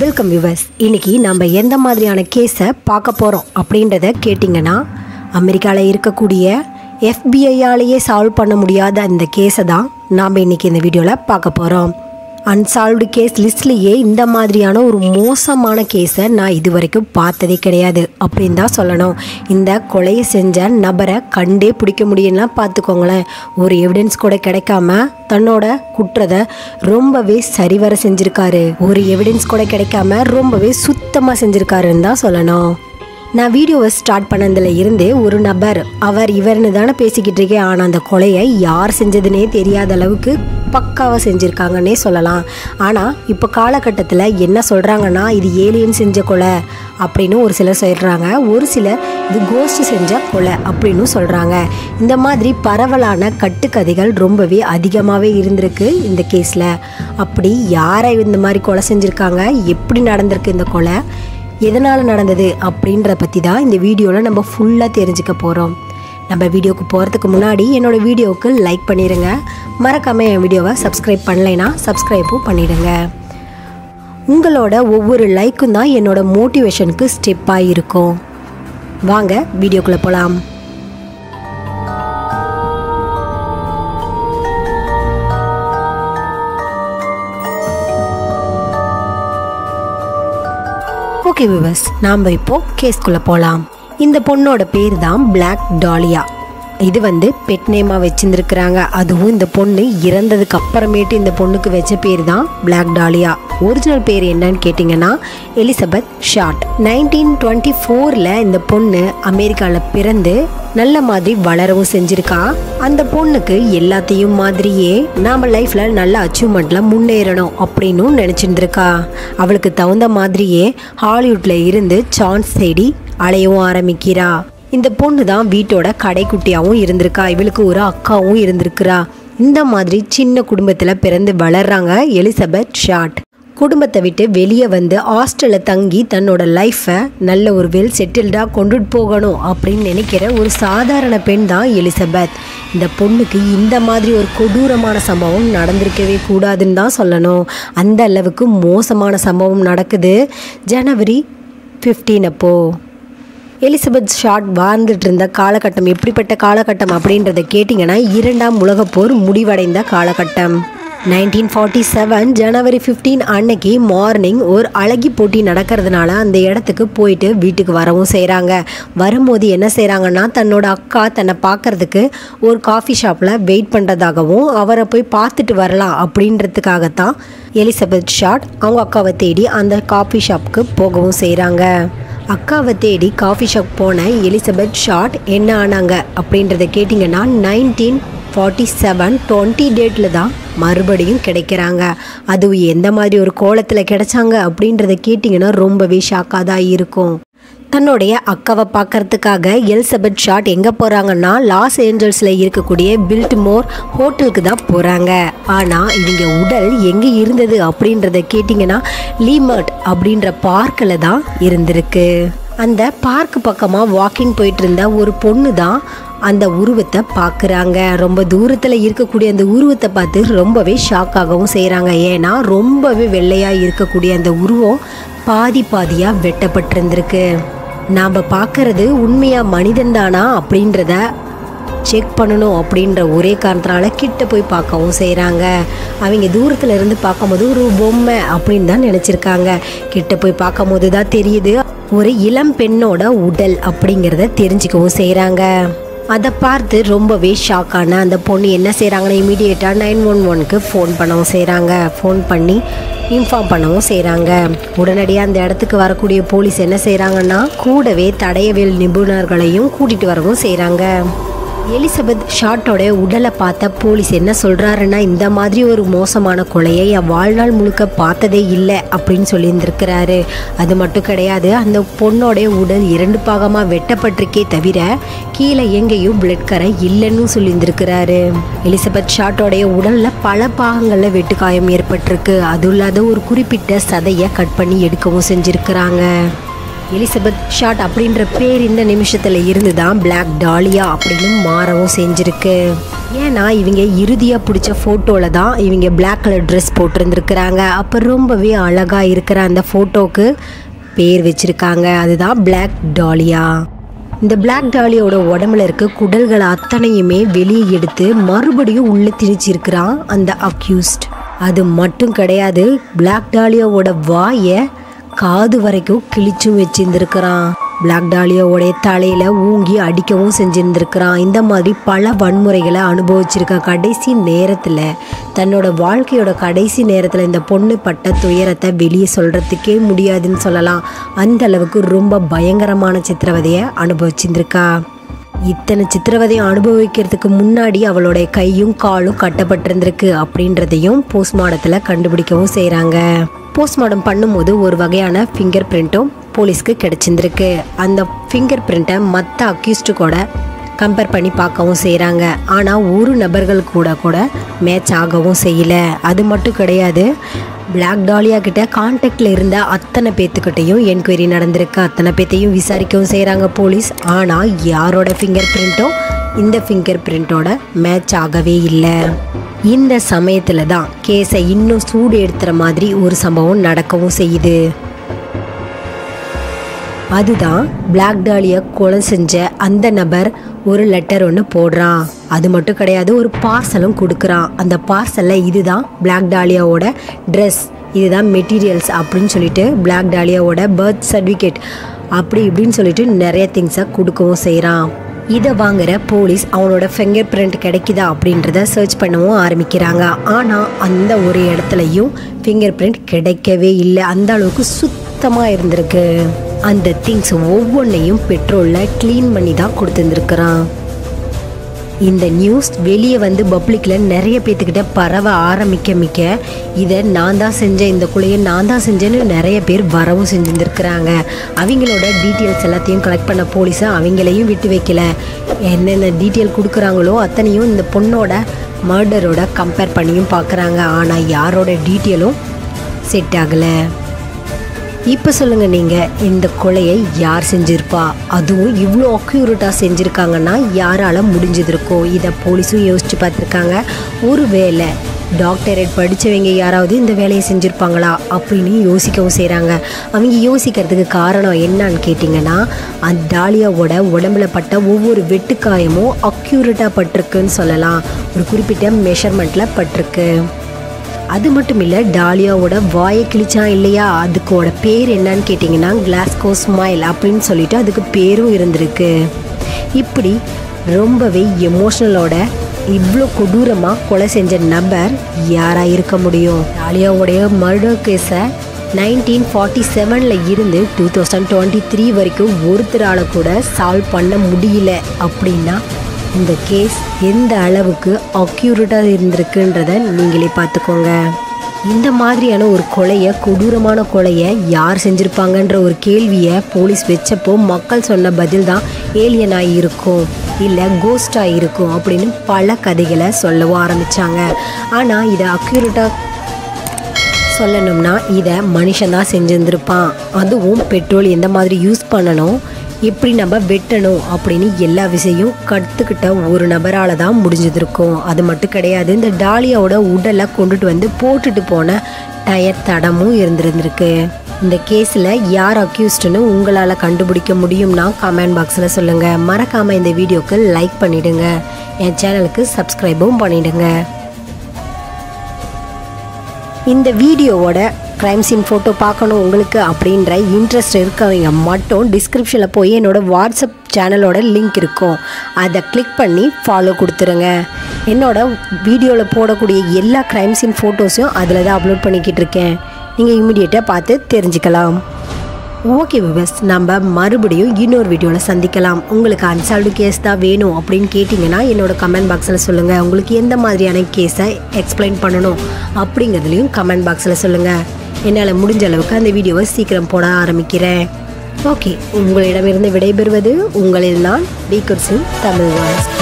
welcome viewers இன்னைக்கு நம்ம எந்த மாதிரியான கேஸை பார்க்க போகிறோம் அப்படின்றத கேட்டிங்கன்னா அமெரிக்காவில் இருக்கக்கூடிய எஃபிஐயாலேயே சால்வ் பண்ண முடியாத அந்த கேஸை தான் நாம் இன்னைக்கு இந்த வீடியோவில் பார்க்க போகிறோம் அன்சால்வ்டு கேஸ் லிஸ்ட்லேயே இந்த மாதிரியான ஒரு மோசமான கேஸை நான் இது வரைக்கும் பார்த்ததே கிடையாது அப்படின்னு தான் சொல்லணும் இந்த கொலையை செஞ்ச நபரை கண்டே பிடிக்க முடியும்னா பார்த்துக்கோங்களேன் ஒரு எவிடன்ஸ் கூட கிடைக்காம தன்னோட குற்றத்தை ரொம்பவே சரிவர செஞ்சுருக்காரு ஒரு எவிடன்ஸ் கூட கிடைக்காம ரொம்பவே சுத்தமாக செஞ்சுருக்காருன்னு தான் சொல்லணும் நான் வீடியோவை ஸ்டார்ட் பண்ணதுல இருந்தே ஒரு நபர் அவர் இவர்னு தானே பேசிக்கிட்டு இருக்கேன் ஆனால் அந்த கொலையை யார் செஞ்சதுனே தெரியாத அளவுக்கு பக்காவாக செஞ்சுருக்காங்கன்னே சொல்லலாம் ஆனால் இப்போ காலகட்டத்தில் என்ன சொல்கிறாங்கன்னா இது ஏலியன் செஞ்ச கொலை அப்படின்னு ஒரு சிலர் சொல்கிறாங்க ஒரு சிலர் இது கோஸ்ட் செஞ்ச கொலை அப்படின்னு சொல்கிறாங்க இந்த மாதிரி பரவலான கட்டுக்கதைகள் ரொம்பவே அதிகமாகவே இருந்திருக்கு இந்த கேஸில் அப்படி யாரை இந்த மாதிரி கொலை செஞ்சுருக்காங்க எப்படி நடந்திருக்கு இந்த கொலை எதனால் நடந்தது அப்படின்ற பற்றி தான் இந்த வீடியோவில் நம்ம ஃபுல்லாக தெரிஞ்சுக்க போகிறோம் நம்ம வீடியோக்கு போகிறதுக்கு முன்னாடி என்னோடய வீடியோவுக்கு லைக் பண்ணிடுங்க மறக்காமல் என் வீடியோவை சப்ஸ்கிரைப் பண்ணலைன்னா சப்ஸ்கிரைப்பும் பண்ணிடுங்க உங்களோட ஒவ்வொரு லைக்கும் தான் என்னோட மோட்டிவேஷனுக்கு ஸ்டெப்பாக இருக்கும் வாங்க வீடியோக்குள்ளே போகலாம் ஓகே விவர்ஸ் நாம் இப்போ கேஸ்குள்ளே போகலாம் இந்த பொண்ணோட பேர் தான் பிளாக் டாலியா இது வந்து பெட் நேமாக வச்சுருந்துருக்குறாங்க அதுவும் இந்த பொண்ணு இறந்ததுக்கு அப்புறமேட்டு இந்த பொண்ணுக்கு வச்ச பேர் தான் பிளாக் டாலியா ஒரிஜினல் பேர் என்னன்னு கேட்டிங்கன்னா எலிசபெத் ஷார்ட் நைன்டீன் டுவெண்ட்டி ஃபோரில் இந்த பொண்ணு அமெரிக்காவில் பிறந்து நல்ல மாதிரி வளரவும் செஞ்சிருக்கா அந்த பொண்ணுக்கு எல்லாத்தையும் மாதிரியே நாம லைஃப்ல நல்ல அச்சீவ்மெண்ட்ல முன்னேறணும் அப்படின்னு நினைச்சிருந்திருக்கா அவளுக்கு தகுந்த மாதிரியே ஹாலிவுட்ல இருந்து சான்ஸ் தேடி அலையவும் ஆரம்பிக்கிறா இந்த பொண்ணு தான் வீட்டோட கடைக்குட்டியாகவும் இருந்திருக்கா இவளுக்கு ஒரு அக்காவும் இருந்திருக்கிறா இந்த மாதிரி சின்ன குடும்பத்தில் பிறந்து வளர்றாங்க எலிசபெத் ஷார்ட் குடும்பத்தை விட்டு வெளியே வந்து ஹாஸ்டலில் தங்கி தன்னோட லைஃப்பை நல்ல ஒரு வெல் செட்டில்டாக கொண்டுட்டு போகணும் அப்படின்னு நினைக்கிற ஒரு சாதாரண பெண் தான் எலிசபெத் இந்த பொண்ணுக்கு இந்த மாதிரி ஒரு கொடூரமான சம்பவம் நடந்திருக்கவே கூடாதுன்னு தான் சொல்லணும் அந்த அளவுக்கு மோசமான சம்பவம் நடக்குது ஜனவரி ஃபிஃப்டீன் அப்போது எலிசபெத் ஷார்ட் வாழ்ந்துட்டு இருந்த காலகட்டம் எப்படிப்பட்ட காலகட்டம் அப்படின்றத கேட்டிங்கன்னா இரண்டாம் உலகப்போர் முடிவடைந்த காலகட்டம் நைன்டீன் ஃபார்ட்டி செவன் ஜனவரி ஃபிஃப்டீன் அன்னைக்கு மார்னிங் ஒரு அழகி போட்டி நடக்கிறதுனால அந்த இடத்துக்கு போயிட்டு வீட்டுக்கு வரவும் செய்கிறாங்க வரும்போது என்ன செய்கிறாங்கன்னா தன்னோட அக்கா தன்னை பார்க்கறதுக்கு ஒரு காஃபி ஷாப்பில் வெயிட் பண்ணுறதாகவும் அவரை போய் பார்த்துட்டு வரலாம் அப்படின்றதுக்காகத்தான் எலிசபெத் ஷார்ட் அவங்க அக்காவை தேடி அந்த காஃபி ஷாப்புக்கு போகவும் செய்கிறாங்க அக்காவை தேடி காஃபி ஷாப் போன எலிசபெத் ஷார்ட் என்ன ஆனாங்க அப்படின்றத கேட்டிங்கன்னா நைன்டீன் ஃபார்ட்டி செவன் டுவெண்ட்டி டேட்டில் தான் மறுபடியும் கிடைக்கிறாங்க அதுவும் எந்த மாதிரி ஒரு கோலத்தில் கிடைச்சாங்க அப்படின்றத கேட்டிங்கன்னா ரொம்பவே ஷாக்காக தான் இருக்கும் தன்னுடைய அக்காவை பார்க்கறதுக்காக எலிசபெத் ஷாட் எங்கே போகிறாங்கன்னா லாஸ் ஏஞ்சல்ஸில் இருக்கக்கூடிய பில்ட்மோர் ஹோட்டலுக்கு தான் போகிறாங்க ஆனால் இவங்க உடல் எங்கே இருந்தது அப்படின்றத கேட்டிங்கன்னா லீமர்ட் அப்படின்ற பார்க்கில் தான் இருந்திருக்கு அந்த பார்க் பக்கமாக வாக்கிங் போயிட்டு இருந்த ஒரு பொண்ணு தான் அந்த உருவத்தை பார்க்குறாங்க ரொம்ப தூரத்தில் இருக்கக்கூடிய அந்த உருவத்தை பார்த்து ரொம்பவே ஷாக்காகவும் செய்கிறாங்க ஏன்னா ரொம்பவே வெள்ளையாக இருக்கக்கூடிய அந்த உருவம் பாதி பாதியாக வெட்டப்பட்டிருந்திருக்கு நாம் பார்க்கறது உண்மையாக மனிதன் தானா அப்படின்றத செக் பண்ணணும் அப்படின்ற ஒரே காரணத்தினால கிட்ட போய் பார்க்கவும் செய்கிறாங்க அவங்க தூரத்தில் இருந்து பார்க்கும்போது ஒரு பொம்மை அப்படின்னு தான் நினச்சிருக்காங்க கிட்ட போய் பார்க்கும்போது தான் தெரியுது ஒரு இளம் பெண்ணோட உடல் அப்படிங்கிறத தெரிஞ்சுக்கவும் செய்கிறாங்க அதை பார்த்து ரொம்பவே ஷாக்கான அந்த பொண்ணு என்ன செய்கிறாங்கன்னா இமீடியட்டாக நைன் ஒன் ஒன்க்கு ஃபோன் பண்ணவும் செய்கிறாங்க ஃபோன் பண்ணி இன்ஃபார்ம் பண்ணவும் செய்கிறாங்க உடனடியாக அந்த இடத்துக்கு வரக்கூடிய போலீஸ் என்ன செய்கிறாங்கன்னா கூடவே தடயவியல் நிபுணர்களையும் கூட்டிகிட்டு வரவும் செய்கிறாங்க எலிசபெத் ஷார்ட்டோட உடலை பார்த்த போலீஸ் என்ன சொல்கிறாருன்னா இந்த மாதிரி ஒரு மோசமான கொலையை என் வாழ்நாள் முழுக்க பார்த்ததே இல்லை அப்படின்னு சொல்லியிருந்திருக்கிறாரு அது மட்டும் கிடையாது அந்த பொண்ணோட உடல் இரண்டு பாகமாக வெட்டப்பட்டிருக்கே தவிர கீழே எங்கேயும் பிளட் கரை இல்லைன்னு சொல்லியிருந்திருக்கிறாரு எலிசபெத் ஷார்ட்டோடைய உடலில் பல பாகங்களில் வெட்டுக்காயம் ஏற்பட்டிருக்கு அதுவும் இல்லாத ஒரு குறிப்பிட்ட சதையை கட் பண்ணி எடுக்கவும் செஞ்சுருக்கிறாங்க எலிசபெத் ஷாட் அப்படின்ற பேர் இந்த நிமிஷத்தில் இருந்து தான் பிளாக் டாலியா அப்படின்னு மாறவும் செஞ்சிருக்கு ஏன்னா இவங்க இறுதியாக பிடிச்ச ஃபோட்டோவில் தான் இவங்க பிளாக் கலர் ட்ரெஸ் போட்டிருந்துருக்குறாங்க அப்போ ரொம்பவே அழகாக இருக்கிற அந்த ஃபோட்டோவுக்கு பேர் வச்சுருக்காங்க அதுதான் பிளாக் டாலியா இந்த பிளாக் டாலியோட உடம்புல இருக்க குடல்கள் அத்தனையுமே வெளியே எடுத்து மறுபடியும் உள்ளே திணிச்சிருக்கிறான் அந்த அக்யூஸ்ட் அது மட்டும் கிடையாது பிளாக் டாலியாவோட வாயை காது வரைக்கும் கிழிச்சும் வச்சிருந்துருக்கிறான் பிளாக் டாலியாவோடைய தலையில ஊங்கி அடிக்கவும் செஞ்சிருந்திருக்கிறான் இந்த மாதிரி பல வன்முறைகளை அனுபவிச்சிருக்க கடைசி நேரத்தில் தன்னோட வாழ்க்கையோட கடைசி நேரத்தில் இந்த பொண்ணு பட்ட துயரத்தை வெளியே சொல்கிறதுக்கே முடியாதுன்னு சொல்லலாம் அந்த அளவுக்கு ரொம்ப பயங்கரமான சித்திரவதையை அனுபவிச்சிருந்திருக்கா இத்தனை சித்திரவதையை அனுபவிக்கிறதுக்கு முன்னாடி அவளுடைய கையும் காலும் கட்டப்பட்டிருந்திருக்கு அப்படின்றதையும் போஸ்ட்மார்ட்டத்தில் கண்டுபிடிக்கவும் செய்கிறாங்க போஸ்ட்மார்ட்டம் பண்ணும்போது ஒரு வகையான ஃபிங்கர் பிரிண்ட்டும் போலீஸ்க்கு கிடைச்சிருந்திருக்கு அந்த ஃபிங்கர் பிரிண்ட்டை மற்ற அக்யூஸ்டு கூட கம்பேர் பண்ணி பார்க்கவும் செய்கிறாங்க ஆனால் ஒரு நபர்கள் கூட கூட மேட்ச் ஆகவும் செய்யல அது மட்டும் கிடையாது பிளாக் டாலியா கிட்ட கான்டாக்டில் இருந்த அத்தனை பேத்துக்கிட்டையும் என்கொயரி நடந்திருக்கு அத்தனை பேத்தையும் விசாரிக்கவும் செய்கிறாங்க போலீஸ் ஆனால் யாரோட ஃபிங்கர் பிரிண்ட்டும் இந்த ஃபிங்கர் பிரிண்ட்டோட மேட்ச் ஆகவே இல்லை இந்த சமயத்தில் தான் கேஸை இன்னும் சூடு எடுத்துற மாதிரி ஒரு சம்பவம் நடக்கவும் செய்யுது அதுதான் பிளாக் டாலியா கொலை செஞ்ச அந்த நபர் ஒரு லெட்டர் ஒன்று போடுறான் அது மட்டும் கிடையாது ஒரு பார்சலும் கொடுக்குறான் அந்த பார்சலில் இதுதான் பிளாக் டாலியாவோட ட்ரெஸ் இதுதான் மெட்டீரியல்ஸ் அப்படின்னு சொல்லிட்டு பிளாக் டாலியாவோட பர்த் சர்டிஃபிகேட் அப்படி இப்படின்னு சொல்லிட்டு நிறைய திங்ஸை கொடுக்கவும் செய்கிறான் இதை வாங்குற போலீஸ் அவனோட ஃபிங்கர் பிரிண்ட் கிடைக்குதா அப்படின்றத சர்ச் பண்ணவும் ஆரம்பிக்கிறாங்க ஆனால் அந்த ஒரு இடத்துலையும் ஃபிங்கர் பிரிண்ட் கிடைக்கவே இல்லை அந்த அளவுக்கு சுத்தமாக இருந்திருக்கு அந்த திங்ஸ் ஒவ்வொன்றையும் பெட்ரோலில் க்ளீன் பண்ணி தான் கொடுத்துருந்துருக்குறான் இந்த நியூஸ் வெளியே வந்து பப்ளிக்கில் நிறைய பேர்த்துக்கிட்ட பரவ ஆரம்பிக்க மிக்க இதை நான் தான் செஞ்சேன் இந்த கொலையை நான் தான் செஞ்சேன்னு நிறைய பேர் வரவும் செஞ்சுருந்துருக்குறாங்க அவங்களோட டீட்டெயில்ஸ் எல்லாத்தையும் கலெக்ட் பண்ண போலீஸை அவங்களையும் விட்டு வைக்கல என்னென்ன டீட்டெயில் கொடுக்குறாங்களோ அத்தனையும் இந்த பொண்ணோட மர்டரோட கம்பேர் பண்ணியும் பார்க்குறாங்க ஆனால் யாரோட டீட்டெயிலும் செட் ஆகலை இப்போ சொல்லுங்க நீங்க இந்த கொலையை யார் செஞ்சிருப்பா அதுவும் இவ்வளோ அக்யூரேட்டாக செஞ்சுருக்காங்கன்னா யாரால முடிஞ்சதிருக்கும் இதை போலீஸும் யோசிச்சு பார்த்துருக்காங்க ஒருவேளை டாக்டரேட் படித்தவங்க யாராவது இந்த வேலையை செஞ்சுருப்பாங்களா அப்படின்னு யோசிக்கவும் செய்கிறாங்க அவங்க யோசிக்கிறதுக்கு காரணம் என்னன்னு கேட்டிங்கன்னா அந்த டாலியாவோட உடம்புல பட்ட ஒவ்வொரு வெட்டுக்காயமும் அக்யூரேட்டாக பட்டிருக்குன்னு சொல்லலாம் ஒரு குறிப்பிட்ட மெஷர்மெண்ட்டில் பட்டிருக்கு அது மட்டும் இல்லை டாலியாவோட வாயை கிழிச்சான் இல்லையா அதுக்கோட பேர் என்னன்னு கேட்டிங்கன்னா கிளாஸ்கோ ஸ்மைல் அப்படின்னு சொல்லிட்டு அதுக்கு பேரும் இருந்திருக்கு இப்படி ரொம்பவே எமோஷ்னலோட இவ்வளோ கொடூரமாக கொலை செஞ்ச நபர் யாராக இருக்க முடியும் டாலியாவுடைய மர்டர் கேஸை நைன்டீன் ஃபார்ட்டி செவனில் இருந்து டூ தௌசண்ட் டுவெண்ட்டி த்ரீ வரைக்கும் ஒருத்தரால் கூட சால்வ் பண்ண முடியல அப்படின்னா இந்த கேஸ் எந்த அளவுக்கு அக்யூரேட்டாக இருந்திருக்குன்றத நீங்களே பார்த்துக்கோங்க இந்த மாதிரியான ஒரு கொலையை கொடூரமான கொலையை யார் செஞ்சுருப்பாங்கன்ற ஒரு கேள்வியை போலீஸ் வச்சப்போ மக்கள் சொன்ன பதில் தான் ஏலியனாக இருக்கும் இல்லை கோஸ்டாக இருக்கும் அப்படின்னு பல கதைகளை சொல்லவும் ஆரம்பித்தாங்க ஆனால் இதை அக்யூரேட்டாக சொல்லணும்னா இதை மனுஷன் தான் செஞ்சுருந்துருப்பான் அதுவும் பெட்ரோல் எந்த மாதிரி யூஸ் பண்ணணும் எப்படி நம்ம வெட்டணும் அப்படின்னு எல்லா விஷயம் கற்றுக்கிட்ட ஒரு நபரால் தான் முடிஞ்சதிருக்கும் அது மட்டும் கிடையாது இந்த டாலியாவோட உடலை கொண்டுட்டு வந்து போட்டுட்டு போன டயர் தடமும் இருந்திருந்திருக்கு இந்த கேஸில் யார் அக்யூஸ்டுன்னு உங்களால் கண்டுபிடிக்க முடியும்னா கமெண்ட் பாக்ஸில் சொல்லுங்கள் மறக்காமல் இந்த வீடியோக்கு லைக் பண்ணிவிடுங்க என் சேனலுக்கு சப்ஸ்கிரைபும் பண்ணிவிடுங்க இந்த வீடியோவோட க்ரைம் சீன் ஃபோட்டோ பார்க்கணும் உங்களுக்கு அப்படின்ற இன்ட்ரெஸ்ட் இருக்கவங்க மட்டும் டிஸ்கிரிப்ஷனில் போய் என்னோட வாட்ஸ்அப் சேனலோட லிங்க் இருக்கும் அதை கிளிக் பண்ணி ஃபாலோ கொடுத்துருங்க என்னோட வீடியோவில் போடக்கூடிய எல்லா க்ரைம் சீன் ஃபோட்டோஸையும் அதில் தான் அப்லோட் பண்ணிக்கிட்டு இருக்கேன் நீங்கள் இம்மிடியேட்டாக பார்த்து தெரிஞ்சுக்கலாம் ஓகே விவஸ் நம்ம மறுபடியும் இன்னொரு வீடியோவில் சந்திக்கலாம் உங்களுக்கு அன்சால்டு கேஸ் தான் வேணும் அப்படின்னு கேட்டிங்கன்னா என்னோட கமெண்ட் பாக்ஸில் சொல்லுங்கள் உங்களுக்கு எந்த மாதிரியான கேஸை எக்ஸ்பிளைன் பண்ணணும் அப்படிங்கிறதுலையும் கமெண்ட் பாக்ஸில் சொல்லுங்கள் என்னால் முடிஞ்ச அளவுக்கு அந்த வீடியோவை சீக்கிரம் போட ஆரம்பிக்கிறேன் ஓகே உங்களிடமிருந்து விடைபெறுவது உங்களில் நான் பீகர் சிங் தமிழ் வாய்ஸ்